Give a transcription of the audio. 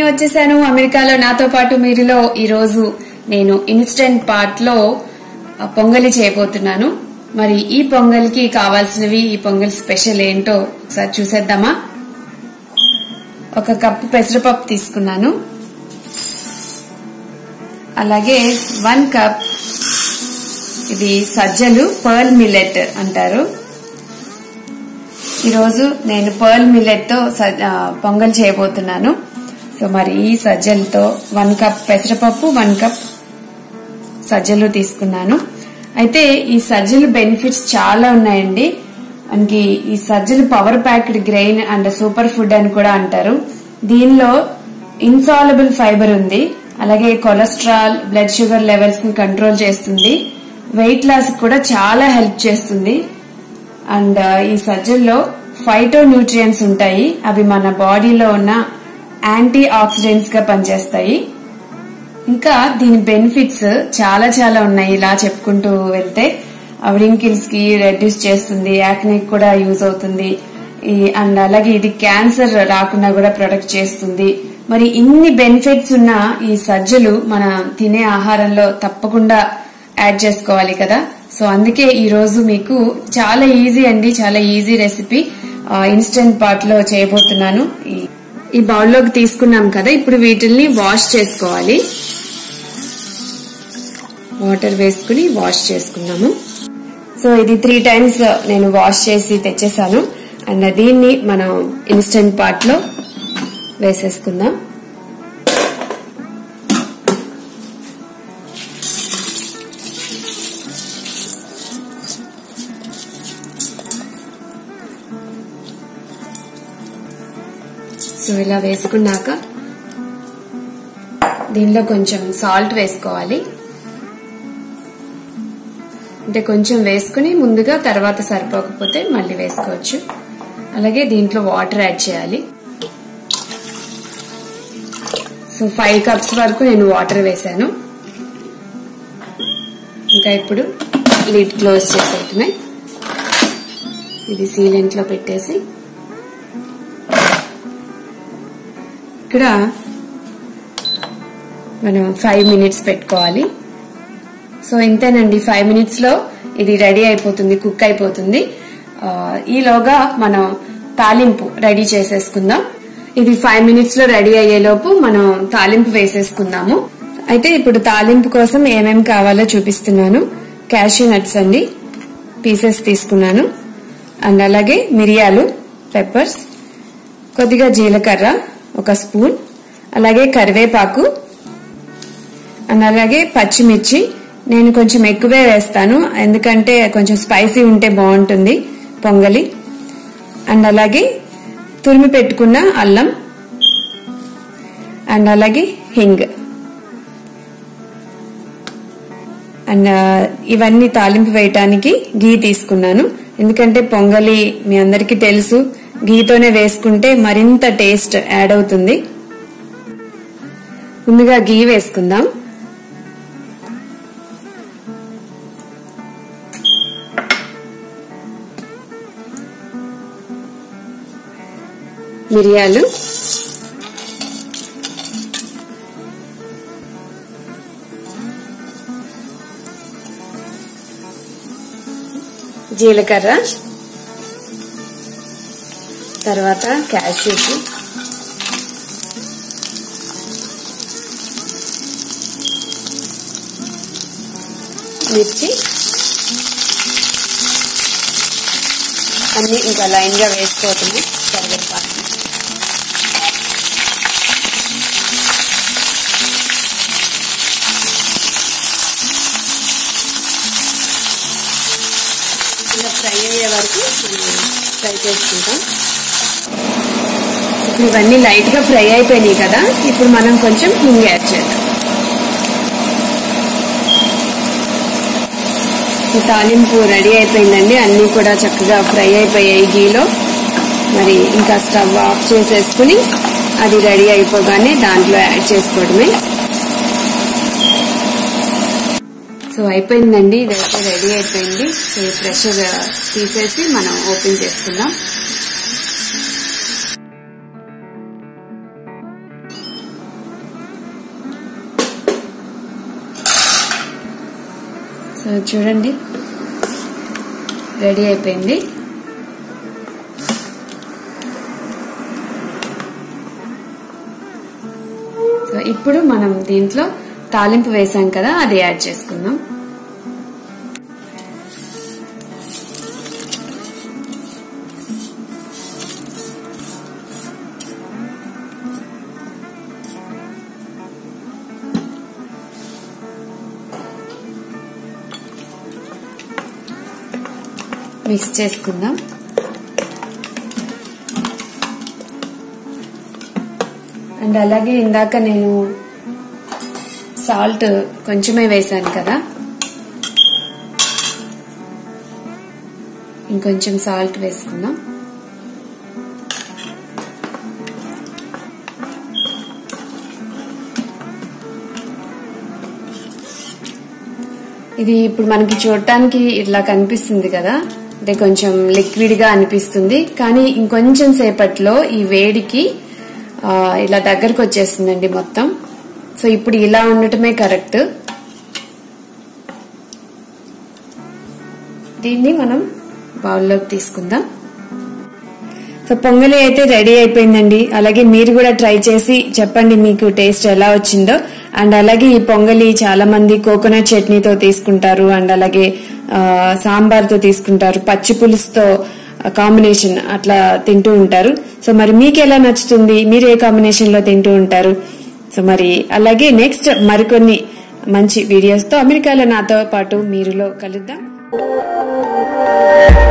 వచ్చేసాను అమెరికాలో నాతో పాటు మీరులో ఈ రోజు నేను ఇన్స్టెంట్ పార్ట్ లో ఆ, పొంగలి చేయబోతున్నాను మరి ఈ పొంగల్కి కావాల్సినవి ఈ పొంగల్ స్పెషల్ ఏంటో ఒకసారి చూసేద్దామా ఒక కప్పు పెసరపప్పు తీసుకున్నాను అలాగే వన్ కప్ ఇది సజ్జలు పర్ల్ మిల్లెట్ అంటారు ఈరోజు నేను పర్ల్ మిల్లెట్ తో స- ఆ, పొంగల్ చేయబోతున్నాను సో మరి ఈ సజ్జలతో వన్ కప్ పెసరపప్పు వన్ కప్ సజ్జలు తీసుకున్నాను అయితే ఈ సజ్జలు బెనిఫిట్స్ చాలా ఉన్నాయండి మనకి ఈ సజ్జలు power packed grain and super food అని కూడా అంటారు దీనిలో ఇన్సాలబుల్ ఫైబర్ ఉంది అలాగే కొలెస్ట్రాల్ బ్లడ్ షుగర్ లెవెల్స్ ని కంట్రోల్ చేస్తుంది వెయిట్ లాస్ కూడా చాలా హెల్ప్ చేస్తుంది అండ్ ఈ సజ్జల్లో ఫైటో న్యూట్రియంట్స్ ఉంటాయి అవి మన బాడీలో ఉన్న యాంటీ ఆక్సిడెంట్స్ గా పనిచేస్తాయి ఇంకా దీని బెనిఫిట్స్ చాలా చాలా ఉన్నాయి ఇలా చెప్పుకుంటూ వెళ్తే రింకిల్స్ కి రెడ్యూస్ చేస్తుంది యాక్నిక్ కూడా యూజ్ అవుతుంది ఈ- అండ్ అలాగే ఇది క్యాన్సర్ రాకుండా కూడా ప్రొటెక్ట్ చేస్తుంది మరి ఇన్ని బెనిఫిట్స్ ఉన్న ఈ సజ్జలు మన తినే ఆహారంలో తప్పకుండా యాడ్ చేసుకోవాలి కదా సో అందుకే ఈ రోజు మీకు చాలా ఈజీ అండి చాలా ఈజీ రెసిపీ ఇన్స్టెంట్ పార్ట్ లో చేయబోతున్నాను ఈ- ఈ బౌల్లోకి తీసుకున్నాం కదా ఇప్పుడు వీటిల్ని వాష్ చేసుకోవాలి వాటర్ వేసుకుని వాష్ చేసుకున్నాము సో ఇది త్రీ టైమ్స్ నేను వాష్ చేసి తెచ్చేసాను అండ్ దీన్ని మనం ఇన్స్టెంట్ పార్ట్ లో వేసేసుకుందాం సో ఇలా వేసుకున్నాక దీనిలో కొంచెం సాల్ట్ వేసుకోవాలి అంటే కొంచెం వేసుకుని ముందుగా తర్వాత సరిపోకపోతే మళ్ళీ వేసుకోవచ్చు అలాగే దీంట్లో వాటర్ యాడ్ చేయాలి సో ఫైవ్ కప్స్ వరకు నేను వాటర్ వేసాను ఇంకా ఇప్పుడు లిడ్ క్లోజ్ చేసేయటమే ఇది సీలెంట్ లో పెట్టేసి ఇక్కడ మనం ఫైవ్ మినిట్స్ పెట్టుకోవాలి సో ఇంతేనండి ఫైవ్ మినిట్స్ లో ఇది రెడీ అయిపోతుంది కుక్ అయిపోతుంది ఆ, ఈలోగా మనం తాలింపు రెడీ చేసేసుకుందాం ఇది ఫైవ్ మినిట్స్ లో రెడీ అయ్యేలోపు మనం తాలింపు వేసేసుకుందాము అయితే ఇప్పుడు తాలింపు కోసం ఏమేమి కావాలో చూపిస్తున్నాను క్యాష్యూ నట్స్ అండి పీసెస్ తీసుకున్నాను అండ్ అలాగే మిరియాలు పెప్పర్స్ కొద్దిగా జీలకర్ర ఒక స్పూన్ అలాగే కరివేపాకు అండ్ అలాగే పచ్చిమిర్చి నేను కొంచెం ఎక్కువే వేస్తాను ఎందుకంటే కొంచెం స్పైసీ ఉంటే బాగుంటుంది పొంగలి అండ్ అలాగే తురిమి పెట్టుకున్న అల్లం అండ్ అలాగే హింగ్ అండ్ ఆ, ఇవన్నీ తాలింపు వేయటానికి గీ తీసుకున్నాను ఎందుకంటే పొంగలి మీ అందరికీ తెలుసు గీతోనే వేసుకుంటే మరింత టేస్ట్ యాడ్ అవుతుంది ముందుగా గీ వేసుకుందాం మిరియాలు జీలకర్ర తర్వాత క్యాష్యూస్ మిర్చి అన్ని ఇంకా లైన్ గా వేసుకోవటమే కరివేపాకు ఇలా ఫ్రై అయ్యే వరకు మనం ఫ్రై చేసుకుంటాం ఇప్పుడు ఇవన్నీ లైట్ గా ఫ్రై అయిపోయినాయి కదా ఇప్పుడు మనం కొంచెం హింగ్ యాడ్ చేద్దాం ఈ తాలింపు రెడీ అయిపోయిందండి అన్నీ కూడా చక్కగా ఫ్రై అయిపోయాయి గీలో మరి ఇంకా స్టవ్ ఆఫ్ చేసేసుకుని అది రెడీ అయిపోగానే దాంట్లో యాడ్ చేసుకోవడమే సో అయిపోయిందండి ఇదైతే రెడీ అయిపోయింది సో ఈ ప్రెషర్ తీసేసి మనం ఓపెన్ చేసుకుందాం సో చూడండి రెడీ అయిపోయింది సో ఇప్పుడు మనం దీంట్లో తాలింపు వేసాం కదా అది యాడ్ చేసుకుందాం మిక్స్ చేసుకుందాం అండ్ అలాగే ఇందాక నేను సాల్ట్ కొంచెమే వేసాను కదా ఇంకొంచెం సాల్ట్ వేసుకుందాం ఇది ఇప్పుడు మనకి చూడటానికి ఇట్లా కనిపిస్తుంది కదా అంటే కొంచెం లిక్విడ్ గా అనిపిస్తుంది కానీ ఇంకొంచెం సేపట్లో ఈ వేడికి ఆ, ఇలా దగ్గరకు వచ్చేస్తుందండి మొత్తం సో ఇప్పుడు ఇలా ఉండటమే కరెక్ట్ దీన్ని మనం బౌల్లోకి తీసుకుందాం సో పొంగలి అయితే రెడీ అయిపోయిందండి అలాగే మీరు కూడా ట్రై చేసి చెప్పండి మీకు టేస్ట్ ఎలా వచ్చిందో అండ్ అలాగే ఈ పొంగలి చాలా మంది కోకోనట్ చట్నీతో తీసుకుంటారు అండ్ అలాగే ఆ, సాంబార్తో తీసుకుంటారు పచ్చి పులుసుతో కాంబినేషన్ అట్లా తింటూ ఉంటారు సో మరి మీకు ఎలా నచ్చుతుంది మీరు ఏ కాంబినేషన్ లో తింటూ ఉంటారు సో మరి అలాగే నెక్స్ట్ మరికొన్ని మంచి వీడియోస్ తో అమెరికాలో నాతో పాటు మీరులో కలుద్దాం